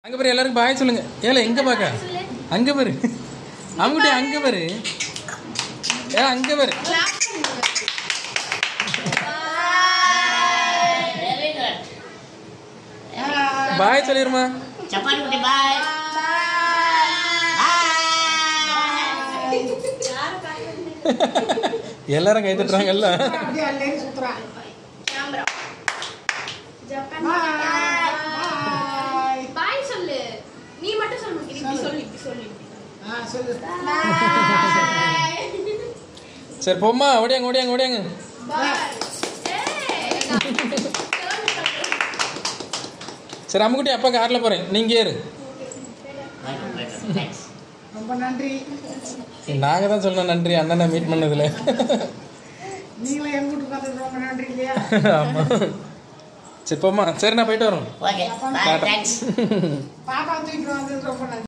அங்க பாரு எல்லாருக்கும் பாய் சொல்லுங்க ஏல எங்க பாக்க அங்க பாரு அவங்ககிட்ட அங்க பாரு ஏ அங்க பாரு வெரி குட் பாய் சொல்லிருமா சப்பாத்தி குட்டி பாய் எல்லாரும் கை தட்டுறாங்கல்ல அப்படியே எல்லாரும் சுத்துறான் பாய் பாய் சொல்லு நீ மட்டும் சொல்லு இப்படி சொல்லு இப்படி சொல்லு ஆ சொல்லு சரி போம்மா ஓடியாங்க ஓடியாங்க ஓடியாங்க சரி அம்முக்குட்டி அப்பா கார்ல போறேன் நீங்க ஏறு தேங்க்ஸ் ரொம்ப நன்றி நாங்க தான் சொல்லணும் நன்றி அண்ணனை மீட் பண்ணதுல நீங்களும் எங்க வீட்டுக்கு வந்தது ரொம்ப நன்றி இல்லையா ஆமா சரி போம்மா சரி நான் போயிட்டு வரோம் ஓகே பாய் தேங்க்ஸ் பாப்பா தூக்கிட்டு வந்தது ரொம்ப நன்றி